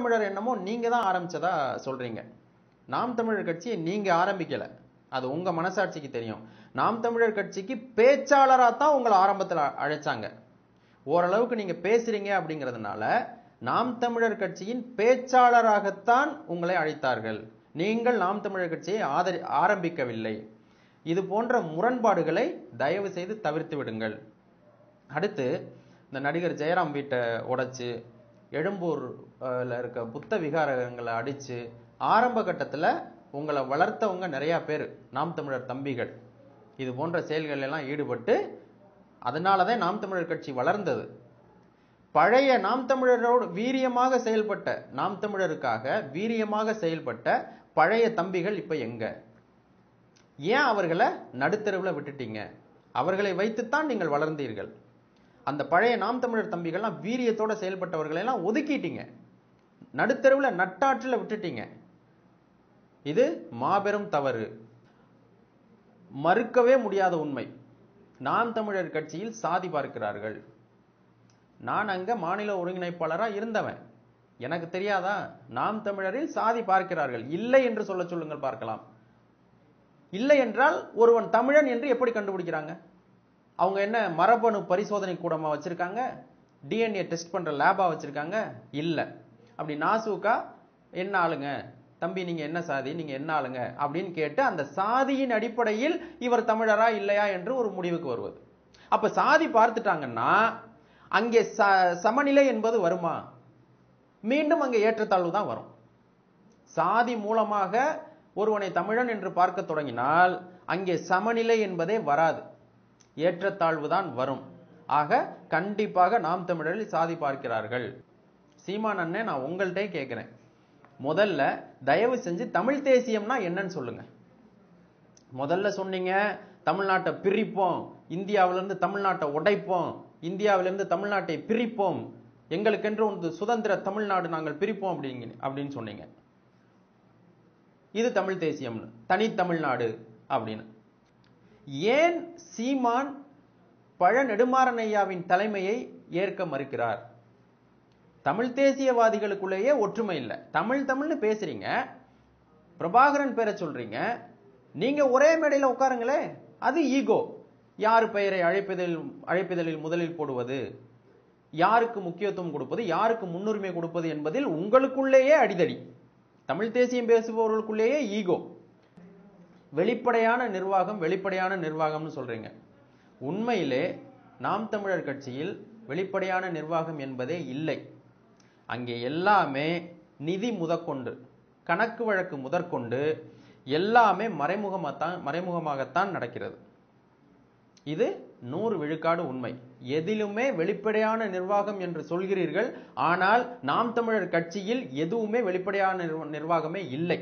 தமிழர் என்னமோ நீங்க தான் ஆரம்பிச்சதா சொல்றீங்க நாம் தமிழர் கட்சியை நீங்க ஆரம்பிக்கல அது உங்க மனசாட்சிக்கு தெரியும் நாம் தமிழர் கட்சிக்கு பேச்சாளரா தான் உங்களை ஆரம்பத்தில் அழைச்சாங்க ஓரளவுக்கு நீங்க பேசுறீங்க அப்படிங்கிறதுனால நாம் தமிழர் கட்சியின் பேச்சாளராகத்தான் உங்களை அழைத்தார்கள் நீங்கள் நாம் தமிழர் கட்சியை ஆதரி ஆரம்பிக்கவில்லை இது போன்ற முரண்பாடுகளை தயவு செய்து தவிர்த்து விடுங்கள் அடுத்து இந்த நடிகர் ஜெயராம் வீட்டை உடைச்சு எழும்பூர்ல இருக்க புத்த விகாரங்களை அடிச்சு ஆரம்ப கட்டத்துல உங்களை வளர்த்தவங்க நிறைய பேர் நாம் தமிழர் தம்பிகள் இது போன்ற செயல்கள் எல்லாம் ஈடுபட்டு அதனாலதான் நாம் தமிழர் கட்சி வளர்ந்தது பழைய நாம் தமிழரோடு வீரியமாக செயல்பட்ட நாம் தமிழருக்காக வீரியமாக செயல்பட்ட பழைய தம்பிகள் இப்ப எங்க ஏன் அவர்களை நடுத்தெருவில் விட்டுட்டீங்க அவர்களை வைத்துத்தான் நீங்கள் வளர்ந்தீர்கள் அந்த பழைய நாம் தமிழர் தம்பிகள்லாம் வீரியத்தோட செயல்பட்டவர்களை எல்லாம் ஒதுக்கிட்டீங்க நடுத்தெருவில் நட்டாற்றில் விட்டுட்டீங்க இது மாபெரும் தவறு மறுக்கவே முடியாத உண்மை நாம் தமிழர் கட்சியில் சாதி பார்க்கிறார்கள் நான் அங்க மாநில ஒருங்கிணைப்பாளரா இருந்தவன் எனக்கு தெரியாதா நாம் தமிழரில் சாதி பார்க்கிறார்கள் இல்லை என்று சொல்ல சொல்லுங்கள் பார்க்கலாம் இல்லை என்றால் ஒருவன் தமிழன் என்று எப்படி கண்டுபிடிக்கிறாங்க அவங்க என்ன மரபணு பரிசோதனை கூடமா வச்சிருக்காங்க டிஎன்ஏ டெஸ்ட் பண்ற லேபா வச்சிருக்காங்க இல்ல அப்படி நாசூக்கா என்ன ஆளுங்க தம்பி நீங்க என்ன சாதி நீங்க என்ன ஆளுங்க அப்படின்னு கேட்டு அந்த சாதியின் அடிப்படையில் இவர் தமிழரா இல்லையா என்று ஒரு முடிவுக்கு வருவது அப்ப சாதி பார்த்துட்டாங்கன்னா அங்கே ச- சமநிலை என்பது வருமா மீண்டும் அங்கே ஏற்றத்தாழ்வு தான் வரும் சாதி மூலமாக ஒருவனை தமிழன் என்று பார்க்க தொடங்கினால் அங்கே சமநிலை என்பதே வராது ஏற்றத்தாழ்வு தான் வரும் ஆக கண்டிப்பாக நாம் தமிழரில் சாதி பார்க்கிறார்கள் சீமான் அண்ணே நான் உங்கள்கிட்டே கேட்கிறேன் முதல்ல தயவு செஞ்சு தமிழ் தேசியம்னா என்னன்னு சொல்லுங்க முதல்ல சொன்னீங்க தமிழ்நாட்டை பிரிப்போம் இந்தியாவிலிருந்து தமிழ்நாட்டை உடைப்போம் இந்தியாவிலிருந்து தமிழ்நாட்டை பிரிப்போம் எங்களுக்கென்று ஒரு சுதந்திர தமிழ்நாடு நாங்கள் பிரிப்போம் அப்படிங்க அப்படின்னு சொன்னீங்க இது தமிழ் தேசியம்னு தனி தமிழ்நாடு அப்படின்னு ஏன் சீமான் பழ நெடுமாறன் ஐயாவின் தலைமையை ஏற்க மறுக்கிறார் தமிழ் தேசியவாதிகளுக்குள்ளேயே ஒற்றுமை இல்லை தமிழ் தமிழ்னு பேசுறீங்க பிரபாகரன் பேரை சொல்றீங்க நீங்க ஒரே மேடையில் உட்காருங்களே அது ஈகோ யார் பெயரை அழைப்பதில் அழைப்பதில் முதலில் போடுவது யாருக்கு முக்கியத்துவம் கொடுப்பது யாருக்கு முன்னுரிமை கொடுப்பது என்பதில் உங்களுக்குள்ளேயே அடிதடி தமிழ் தேசியம் பேசுபவர்களுக்குள்ளேயே ஈகோ வெளிப்படையான நிர்வாகம் வெளிப்படையான நிர்வாகம்னு சொல்றீங்க உண்மையிலே நாம் தமிழர் கட்சியில் வெளிப்படையான நிர்வாகம் என்பதே இல்லை அங்கே எல்லாமே நிதி முதற்கொண்டு கணக்கு வழக்கு முதற்கொண்டு எல்லாமே மறைமுகமாகத்தான் மறைமுகமாகத்தான் நடக்கிறது இது நூறு விழுக்காடு உண்மை எதிலுமே வெளிப்படையான நிர்வாகம் என்று சொல்கிறீர்கள் ஆனால் நாம் தமிழர் கட்சியில் எதுவுமே வெளிப்படையான நிர்வ- நிர்வாகமே இல்லை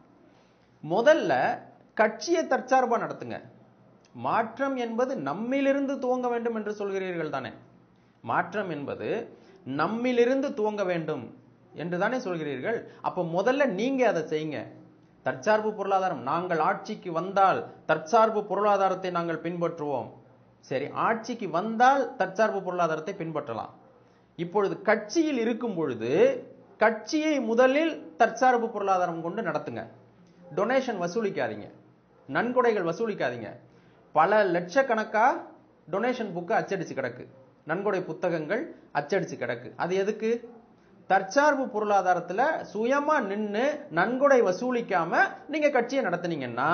முதல்ல கட்சியை தற்சார்பா நடத்துங்க மாற்றம் என்பது நம்மிலிருந்து துவங்க வேண்டும் என்று சொல்கிறீர்கள் தானே மாற்றம் என்பது நம்மிலிருந்து துவங்க வேண்டும் என்று தானே சொல்கிறீர்கள் அப்ப முதல்ல நீங்க அதை செய்யுங்க தற்சார்பு பொருளாதாரம் நாங்கள் ஆட்சிக்கு வந்தால் தற்சார்பு பொருளாதாரத்தை நாங்கள் பின்பற்றுவோம் சரி ஆட்சிக்கு வந்தால் தற்சார்பு பொருளாதாரத்தை பின்பற்றலாம் இப்பொழுது கட்சியில் இருக்கும் பொழுது கட்சியை முதலில் தற்சார்பு பொருளாதாரம் கொண்டு நடத்துங்க டொனேஷன் வசூலிக்காதீங்க நன்கொடைகள் வசூலிக்காதீங்க பல லட்சக்கணக்கா டொனேஷன் புக்கு அச்சடிச்சு கிடக்கு நன்கொடை புத்தகங்கள் அச்சடிச்சு கிடக்கு அது எதுக்கு தற்சார்பு பொருளாதாரத்துல சுயமா நின்னு நன்கொடை வசூலிக்காம நீங்க கட்சியை நடத்துனீங்கன்னா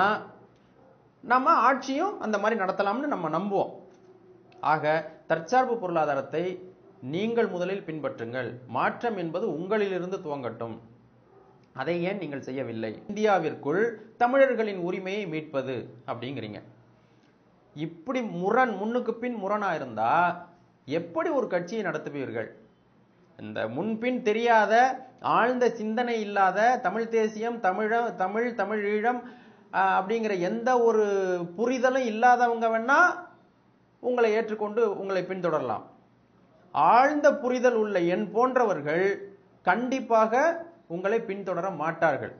நம்ம ஆட்சியும் அந்த மாதிரி நடத்தலாம்னு நம்ம நம்புவோம் ஆக தற்சார்பு பொருளாதாரத்தை நீங்கள் முதலில் பின்பற்றுங்கள் மாற்றம் என்பது உங்களிலிருந்து துவங்கட்டும் அதை ஏன் நீங்கள் செய்யவில்லை இந்தியாவிற்குள் தமிழர்களின் உரிமையை மீட்பது அப்படிங்கிறீங்க இப்படி முரண் முன்னுக்கு பின் முரணா இருந்தா எப்படி ஒரு கட்சியை நடத்துவீர்கள் இந்த முன்பின் தெரியாத ஆழ்ந்த சிந்தனை இல்லாத தமிழ் தேசியம் தமிழ தமிழ் தமிழ் ஈழம் ஆஹ், அப்படிங்கிற எந்த ஒரு புரிதலும் இல்லாதவங்க வேணா உங்களை ஏற்றுக்கொண்டு உங்களை பின்தொடரலாம் ஆழ்ந்த புரிதல் உள்ள என் போன்றவர்கள் கண்டிப்பாக உங்களை பின்தொடர மாட்டார்கள்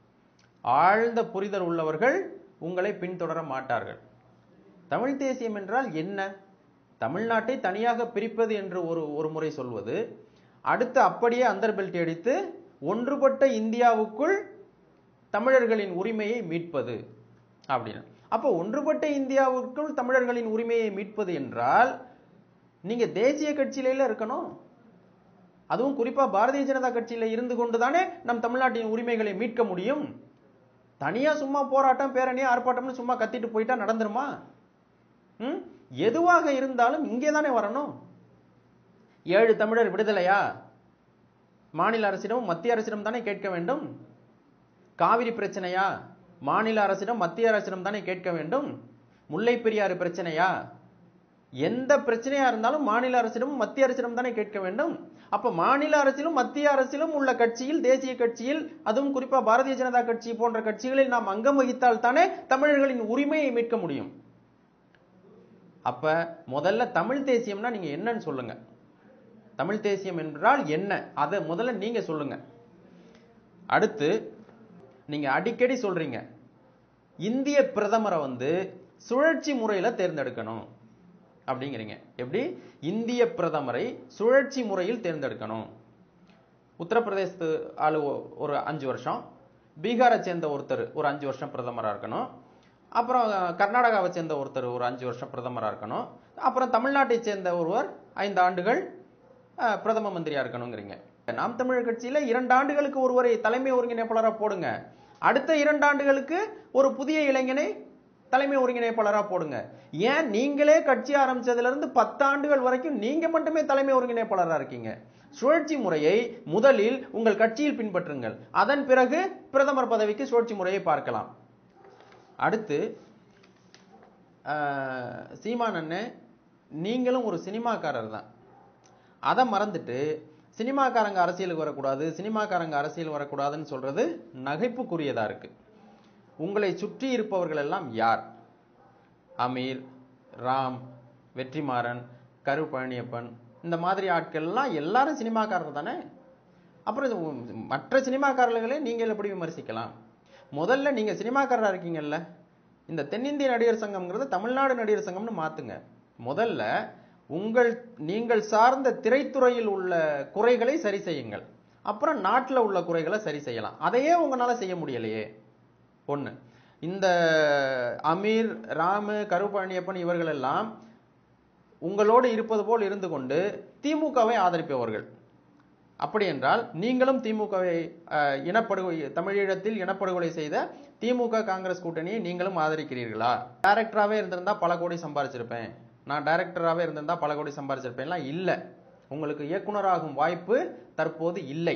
ஆழ்ந்த புரிதல் உள்ளவர்கள் உங்களை பின்தொடர மாட்டார்கள் தமிழ் தேசியம் என்றால் என்ன தமிழ்நாட்டை தனியாக பிரிப்பது என்று ஒரு ஒரு முறை சொல்வது அடுத்து அப்படியே அந்தர் பெல்ட் அடித்து ஒன்றுபட்ட இந்தியாவுக்குள் தமிழர்களின் உரிமையை மீட்பது அப்படின்னு அப்போ ஒன்றுபட்ட இந்தியாவுக்குள் தமிழர்களின் உரிமையை மீட்பது என்றால் நீங்க தேசிய கட்சியில இருக்கணும் அதுவும் குறிப்பா பாரதிய ஜனதா கட்சியில இருந்து கொண்டுதானே நம் தமிழ்நாட்டின் உரிமைகளை மீட்க முடியும் தனியா சும்மா போராட்டம் பேரணி ஆர்ப்பாட்டம்னு சும்மா கத்திட்டு போயிட்டா நடந்துருமா ம்? எதுவாக இருந்தாலும் இங்கே தானே வரணும் ஏழு தமிழர் விடுதலையா மாநில அரசிடம் மத்திய அரசிடம் தானே கேட்க வேண்டும் காவிரி பிரச்சனையா மாநில அரசிடம் மத்திய அரசிடம் தானே கேட்க வேண்டும் முல்லை பெரியாறு பிரச்சனையா எந்த பிரச்சனையா இருந்தாலும் மாநில அரசிடம் மத்திய அரசிடம் தானே கேட்க வேண்டும் அப்ப மாநில அரசிலும் மத்திய அரசிலும் உள்ள கட்சியில் தேசிய கட்சியில் அதுவும் குறிப்பா பாரதிய ஜனதா கட்சி போன்ற கட்சிகளில் நாம் அங்கம் வகித்தால் தானே தமிழர்களின் உரிமையை மீட்க முடியும் அப்ப முதல்ல தமிழ் தேசியம்னா நீங்க என்னன்னு சொல்லுங்க தமிழ் தேசியம் என்றால் என்ன அதை முதல்ல நீங்க சொல்லுங்க அடுத்து நீங்க அடிக்கடி சொல்றீங்க இந்திய பிரதமரை வந்து சுழற்சி முறையில தேர்ந்தெடுக்கணும் அப்படிங்கிறீங்க எப்படி இந்திய பிரதமரை சுழற்சி முறையில் தேர்ந்தெடுக்கணும் உத்தரப்பிரதேசத்து ஆளு ஒ- ஒரு அஞ்சு வருஷம் பீகாரை சேர்ந்த ஒருத்தர் ஒரு அஞ்சு வருஷம் பிரதமரா இருக்கணும் அப்புறம் அஹ், கர்நாடகாவை சேர்ந்த ஒருத்தர் ஒரு அஞ்சு வருஷம் பிரதமரா இருக்கணும் அப்புறம் தமிழ்நாட்டை சேர்ந்த ஒருவர் ஐந்து ஆண்டுகள் அஹ், பிரதம மந்திரியா இருக்கணுங்கிறீங்க நாம் தமிழர் கட்சியில இரண்டு ஆண்டுகளுக்கு ஒருவரை தலைமை ஒருங்கிணைப்பாளரா போடுங்க அடுத்த இரண்டு ஆண்டுகளுக்கு ஒரு புதிய இளைஞனை தலைமை ஒருங்கிணைப்பாளரா போடுங்க ஏன் நீங்களே கட்சி ஆரம்பிச்சதுல இருந்து பத்து ஆண்டுகள் வரைக்கும் நீங்க மட்டுமே தலைமை ஒருங்கிணைப்பாளரா இருக்கீங்க சுழற்சி முறையை முதலில் உங்கள் கட்சியில் பின்பற்றுங்கள் அதன் பிறகு பிரதமர் பதவிக்கு சுழற்சி முறையை பார்க்கலாம் அடுத்து ஆஹ், சீமான் அண்ணன் நீங்களும் ஒரு சினிமாக்காரர் தான் அதை மறந்துட்டு சினிமாக்காரங்க அரசியலுக்கு வரக்கூடாது சினிமாக்காரங்க அரசியல் வரக்கூடாதுன்னு சொல்றது நகைப்புக்குரியதா இருக்கு உங்களை சுற்றி இருப்பவர்கள் எல்லாம் யார் அமீர் ராம் வெற்றிமாறன் கரு பழனியப்பன் இந்த மாதிரி ஆட்கள்லாம் எல்லாரும் சினிமாக்காரர் தானே அப்புறம் இது உம் மற்ற சினிமாக்காரர்களே நீங்கள் எப்படி விமர்சிக்கலாம் முதல்ல நீங்க சினிமாக்காரரா இருக்கீங்கல்ல இந்த தென்னிந்திய நடிகர் சங்கம்ங்கிறது தமிழ்நாடு நடிகர் சங்கம்னு மாத்துங்க முதல்ல உங்கள் நீங்கள் சார்ந்த திரைத்துறையில் உள்ள குறைகளை சரி செய்யுங்கள் அப்புறம் நாட்டில் உள்ள குறைகளை சரி செய்யலாம் அதையே உங்களால செய்ய முடியலையே ஒண்ணு இந்த அமீர் ராமு கருப்பழனியப்பன் இவர்கள் எல்லாம் உங்களோடு இருப்பது போல் இருந்து கொண்டு திமுகவை ஆதரிப்பவர்கள் அப்படி என்றால் நீங்களும் திமுகவை அஹ், இனப்படுகொலை தமிழீழத்தில் இனப்படுகொலை செய்த திமுக காங்கிரஸ் கூட்டணியை நீங்களும் ஆதரிக்கிறீர்களா டைரக்டராகவே இருந்திருந்தா பல கோடி சம்பாரிச்சிருப்பேன் நான் டைரக்டராகவே இருந்திருந்தா பல கோடி சம்பாரிச்சிருப்பேன்லாம் இல்லை உங்களுக்கு இயக்குனராகும் வாய்ப்பு தற்போது இல்லை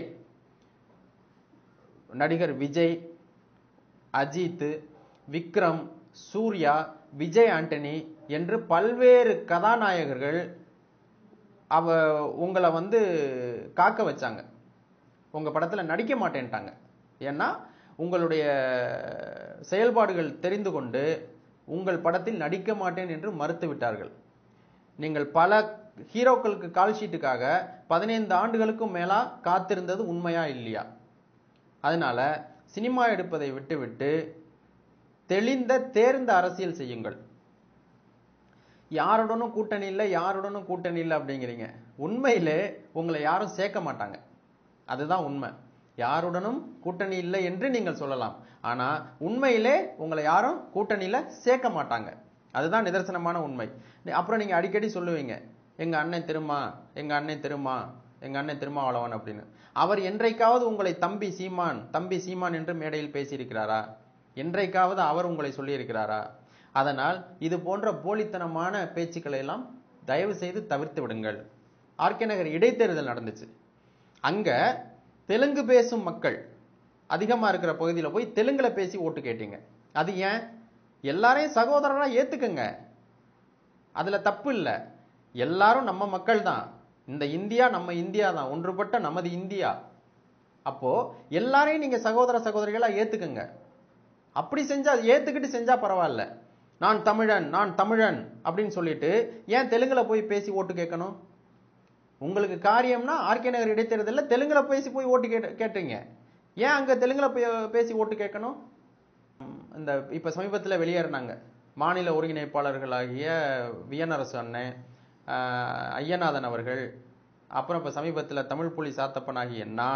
நடிகர் விஜய் அஜித் விக்ரம் சூர்யா விஜய் ஆண்டனி என்று பல்வேறு கதாநாயகர்கள் அவ உங்களை வந்து காக்க வச்சாங்க உங்க படத்துல நடிக்க மாட்டேன்ட்டாங்க ஏன்னா உங்களுடைய செயல்பாடுகள் தெரிந்து கொண்டு உங்கள் படத்தில் நடிக்க மாட்டேன் என்று மறுத்து விட்டார்கள் நீங்கள் பல ஹீரோக்களுக்கு கால் ஷீட்டுக்காக பதினைந்து ஆண்டுகளுக்கும் மேலா காத்திருந்தது உண்மையா இல்லையா அதனால சினிமா எடுப்பதை விட்டுவிட்டு தெளிந்த தேர்ந்த அரசியல் செய்யுங்கள் யாருடனும் கூட்டணி இல்லை யாருடனும் கூட்டணி இல்லை அப்படிங்கிறீங்க உண்மையிலே உங்களை யாரும் சேர்க்க மாட்டாங்க அதுதான் உண்மை யாருடனும் கூட்டணி இல்லை என்று நீங்கள் சொல்லலாம் ஆனா உண்மையிலே உங்களை யாரும் கூட்டணியில சேர்க்க மாட்டாங்க அதுதான் நிதர்சனமான உண்மை அப்புறம் நீங்க அடிக்கடி சொல்லுவீங்க எங்க அண்ணன் திருமா எங்க அண்ணன் திருமா எங்க அண்ணன் திருமாவளவன் அப்படின்னு அவர் என்றைக்காவது உங்களை தம்பி சீமான் தம்பி சீமான் என்று மேடையில் பேசியிருக்கிறாரா என்றைக்காவது அவர் உங்களை சொல்லியிருக்கிறாரா அதனால் இது போன்ற போலித்தனமான பேச்சுக்களை எல்லாம் தயவு செய்து தவிர்த்து விடுங்கள் ஆர்கே நகர் இடைத்தேர்தல் நடந்துச்சு அங்க தெலுங்கு பேசும் மக்கள் அதிகமா இருக்கிற பகுதியில போய் தெலுங்குல பேசி ஓட்டு கேட்டீங்க அது ஏன் எல்லாரையும் சகோதரரா ஏத்துக்குங்க அதுல தப்பு இல்ல எல்லாரும் நம்ம மக்கள் தான் இந்த இந்தியா நம்ம இந்தியா தான் ஒன்றுபட்ட நமது இந்தியா அப்போ எல்லாரையும் நீங்க சகோதர சகோதரிகளா ஏத்துக்குங்க அப்படி செஞ்சா ஏத்துக்கிட்டு செஞ்சா பரவாயில்ல நான் தமிழன் நான் தமிழன் அப்படின்னு சொல்லிட்டு ஏன் தெலுங்குல போய் பேசி ஓட்டு கேட்கணும் உங்களுக்கு காரியம்னா ஆர்கே நகர் இடைத்தேர்தலில் தெலுங்குல பேசி போய் ஓட்டு கேட்டு கேட்டீங்க ஏன் அங்க தெலுங்குல பே- பேசி ஓட்டு கேட்கணும் உம், இந்த இப்ப சமீபத்துல வெளியேறினாங்க மாநில ஒருங்கிணைப்பாளர்களாகிய வியனரசு அண்ணன் ஆஹ், ஐயநாதன் அவர்கள் அப்புறம் இப்ப சமீபத்துல தமிழ் புலி சாத்தப்பனாகிய நான்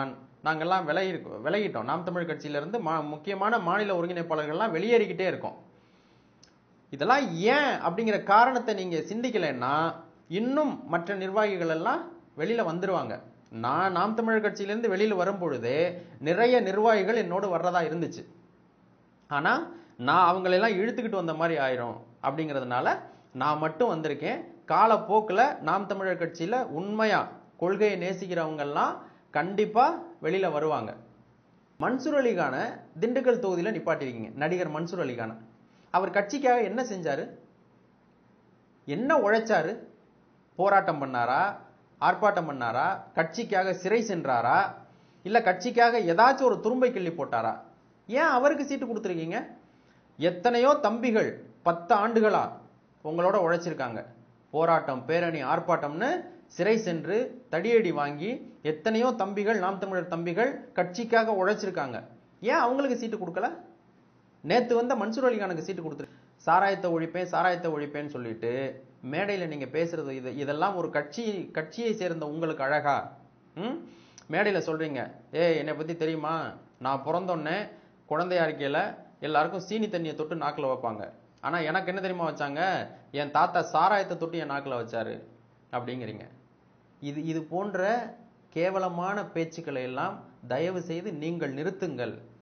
நாங்கெல்லாம் விலகி விலகிட்டோம் நாம் தமிழ் கட்சியிலிருந்து மா முக்கியமான மாநில ஒருங்கிணைப்பாளர்கள்லாம் வெளியேறிக்கிட்டே இருக்கோம் இதெல்லாம் ஏன் அப்படிங்கிற காரணத்தை நீங்க சிந்திக்கலைன்னா இன்னும் மற்ற நிர்வாகிகள் எல்லாம் வெளியில வந்துருவாங்க நான் நாம் தமிழர் கட்சியிலிருந்து வெளியில வரும் பொழுதே நிறைய நிர்வாகிகள் என்னோடு வர்றதா இருந்துச்சு ஆனா நான் அவங்களெல்லாம் இழுத்துக்கிட்டு வந்த மாதிரி ஆயிரும் அப்படிங்கிறதுனால நான் மட்டும் வந்திருக்கேன் காலப்போக்கில் நாம் தமிழர் கட்சியில உண்மையா கொள்கையை நேசிக்கிறவங்க எல்லாம் கண்டிப்பா வெளியில வருவாங்க மன்சூர் அலிகான திண்டுக்கல் தொகுதியில நிப்பாட்டிருக்கீங்க நடிகர் மன்சூர் அலிகான அவர் கட்சிக்காக என்ன செஞ்சாரு என்ன உழைச்சாரு போராட்டம் பண்ணாரா ஆர்ப்பாட்டம் பண்ணாரா கட்சிக்காக சிறை சென்றாரா இல்ல கட்சிக்காக ஏதாச்சும் ஒரு துரும்பை கிள்ளி போட்டாரா ஏன் அவருக்கு சீட்டு கொடுத்துருக்கீங்க எத்தனையோ தம்பிகள் பத்து ஆண்டுகளா உங்களோட உழைச்சிருக்காங்க போராட்டம் பேரணி ஆர்ப்பாட்டம்னு சிறை சென்று தடியடி வாங்கி எத்தனையோ தம்பிகள் நாம் தமிழர் தம்பிகள் கட்சிக்காக உழைச்சிருக்காங்க ஏன் அவங்களுக்கு சீட்டு கொடுக்கல நேத்து வந்த மன்சூர் அலிகானுக்கு சீட்டு கொடுத்துரு சாராயத்தை ஒழிப்பேன் சாராயத்தை ஒழிப்பேன்னு சொல்லிட்டு மேடையில நீங்க பேசுறது இது இதெல்லாம் ஒரு கட்சி கட்சியை சேர்ந்த உங்களுக்கு அழகா ம் மேடையில சொல்றீங்க ஏய் என்னை பத்தி தெரியுமா நான் பிறந்தோன்னே குழந்தையா இருக்கையில எல்லாருக்கும் சீனி தண்ணியை தொட்டு நாக்குல வைப்பாங்க ஆனா எனக்கு என்ன தெரியுமா வச்சாங்க என் தாத்தா சாராயத்தை தொட்டு என் நாக்குல வச்சாரு அப்படிங்கிறீங்க இது இது போன்ற கேவலமான பேச்சுக்களை எல்லாம் தயவு செய்து நீங்கள் நிறுத்துங்கள்